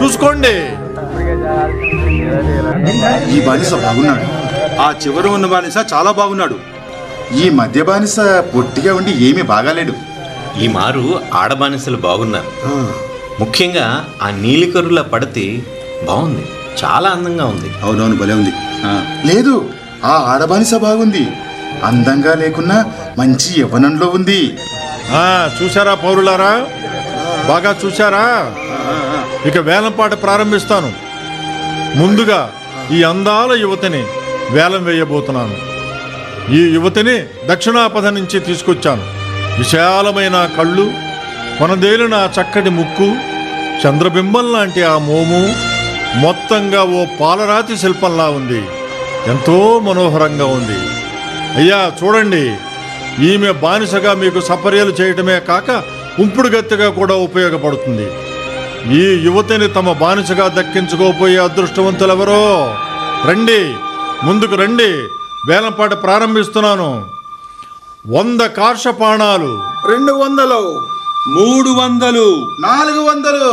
చూసుకోండి ఈ బానిస బాగున్నాడు ఆ చివర ఉన్న బానిస చాలా బాగున్నాడు ఈ మధ్య బానిస పొట్టిగా ఉండి ఏమీ బాగాలేడు ఈ మారు ఆడబానిసలు బాగున్నారు ముఖ్యంగా ఆ నీలికరుల పడతి బాగుంది చాలా అందంగా ఉంది అవునవును భలే ఉంది ఆ, లేదు ఆ ఆడబానిస బాగుంది అందంగా లేకున్నా మంచి యవ్వనంలో ఉంది ఆ, చూశారా పౌరులారా బాగా చూశారా ఇక వేలంపాట ప్రారంభిస్తాను ముందుగా ఈ అందాల యువతిని వేలం వేయబోతున్నాను ఈ యువతిని దక్షిణాపథ నుంచి తీసుకొచ్చాను విశాలమైన కళ్ళు కొనదేలిన ఆ చక్కటి ముక్కు చంద్రబింబం లాంటి ఆ మోము మొత్తంగా ఓ పాలరాతి శిల్పంలా ఉంది ఎంతో మనోహరంగా ఉంది అయ్యా చూడండి ఈమె బానిసగా మీకు సపర్యలు చేయటమే కాక ఉంపుడు గత్తెగా కూడా ఉపయోగపడుతుంది ఈ యువతిని తమ బానిసగా దక్కించుకోపోయే అదృష్టవంతులెవరో రండి ముందుకు రండి వేలంపాట ప్రారంభిస్తున్నాను వంద కార్షపాణాలు రెండు వందలు మూడు వందలు నాలుగు వందలు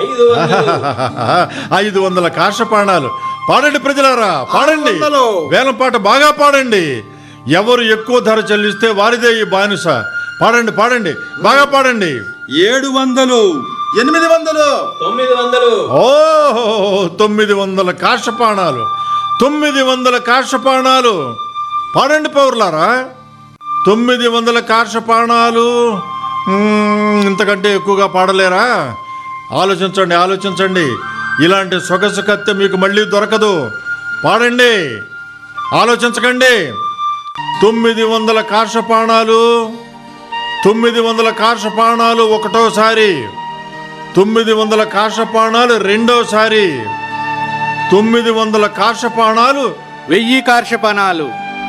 ఐదు వందల కార్షపాణాలు పాడండి ప్రజలారా పాడండి వందలు. వేలంపాట బాగా పాడండి ఎవరు ఎక్కువ ధర చెల్లిస్తే వారిదే ఈ బానిస పాడండి పాడండి బాగా పాడండి ఏడు వందలు ఎనిమిది వందలు తొమ్మిది వందలు ఓ తొమ్మిది వందల కాషపాణాలు తొమ్మిది వందల కాషపాణాలు పాడండి పౌరులారా తొమ్మిది వందల కార్షపాణాలు మ్మ్, ఇంతకంటే ఎక్కువగా పాడలేరా ఆలోచించండి ఆలోచించండి ఇలాంటి సొగసు కత్తె మీకు మళ్ళీ దొరకదు పాడండి ఆలోచించకండి తొమ్మిది వందల కార్షపాణాలు తొమ్మిది వందల కార్షపాణాలు ఒకటోసారి తొమ్మిది వందల కార్షపాణాలు రెండోసారి తొమ్మిది వందల కార్షపాణాలు వెయ్యి కార్షపణాలు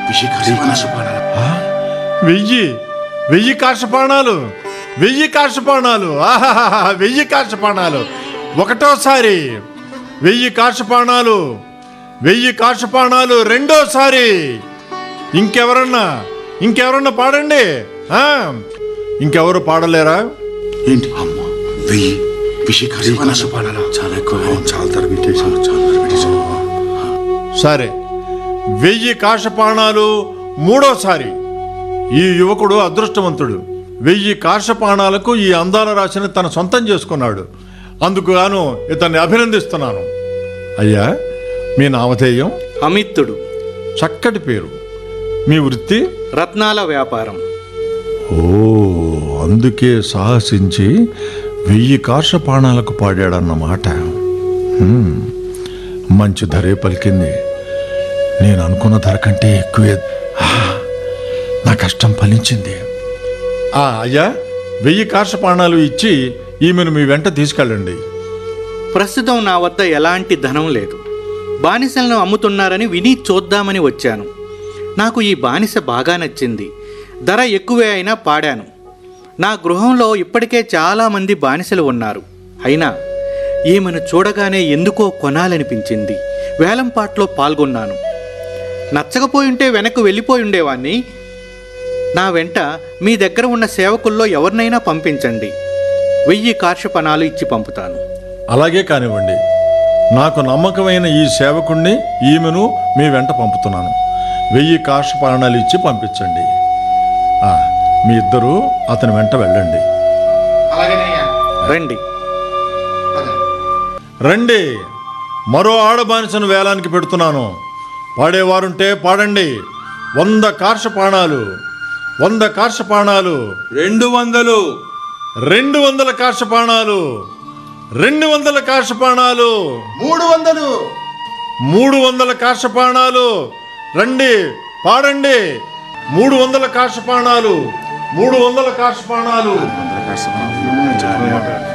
వెయ్యి వెయ్యి కార్షపాణాలు వెయ్యి కార్షపాణాలు ఆహాహా వెయ్యి కార్షపాణాలు ఒకటోసారి వెయ్యి కార్షపాణాలు వెయ్యి కార్షపాణాలు రెండోసారి ఇంకెవరన్నా ఇంకెవరన్నా పాడండి ఆ, ఇంకెవరు పాడలేరా ఏంటి అమ్మా వెయ్యి చాలా ఎక్కువ చాలా ధర పెట్టేశాను చాలా ధర పెట్టేశాను సరే వెయ్యి కాషపాణాలు మూడోసారి ఈ యువకుడు అదృష్టవంతుడు వెయ్యి కాషపాణాలకు ఈ అందాల రాశిని తన సొంతం చేసుకున్నాడు అందుకు గాను ఇతన్ని అభినందిస్తున్నాను అయ్యా మీ నామధేయం అమిత్తుడు చక్కటి పేరు మీ వృత్తి రత్నాల వ్యాపారం ఓ అందుకే సాహసించి వెయ్యి కార్షపాణాలకు పాడాడన్నమాట హ్మ్, మంచి ధరే పలికింది నేను అనుకున్న ధర కంటే ఎక్కువే ఆ, నా కష్టం ఫలించింది ఆ, అయ్యా వెయ్యి కార్షపాణాలు ఇచ్చి ఈమెను మీ వెంట తీసుకెళ్ళండి ప్రస్తుతం నా వద్ద ఎలాంటి ధనం లేదు బానిసలను అమ్ముతున్నారని విని చూద్దామని వచ్చాను నాకు ఈ బానిస బాగా నచ్చింది ధర ఎక్కువే అయినా పాడాను నా గృహంలో ఇప్పటికే చాలామంది బానిసలు ఉన్నారు అయినా ఈమెను చూడగానే ఎందుకో కొనాలనిపించింది వేలంపాట్లో పాల్గొన్నాను నచ్చకపోయి ఉంటే వెనక్కు వెళ్ళిపోయి ఉండేవాణ్ణి నా వెంట మీ దగ్గర ఉన్న సేవకుల్లో ఎవరినైనా పంపించండి వెయ్యి కార్షపణాలు ఇచ్చి పంపుతాను అలాగే కానివ్వండి నాకు నమ్మకమైన ఈ సేవకుణ్ణి ఈమెను మీ వెంట పంపుతున్నాను వెయ్యి కాషపాణాలు ఇచ్చి పంపించండి ఆ, మీ ఇద్దరు అతని వెంట వెళ్ళండి రండి రండి మరో ఆడబానిసను వేలానికి పెడుతున్నాను పాడేవారుంటే పాడండి వంద కార్షపాణాలు వంద కార్షపాణాలు రెండు వందలు రెండు వందల కార్షపాణాలు రెండు వందల కార్షపాణాలు మూడు వందలు మూడు వందల కార్షపాణాలు రండి పాడండి మూడు వందల కార్షపాణాలు మూడు వందల కార్షపాణాలు వందల కాసు.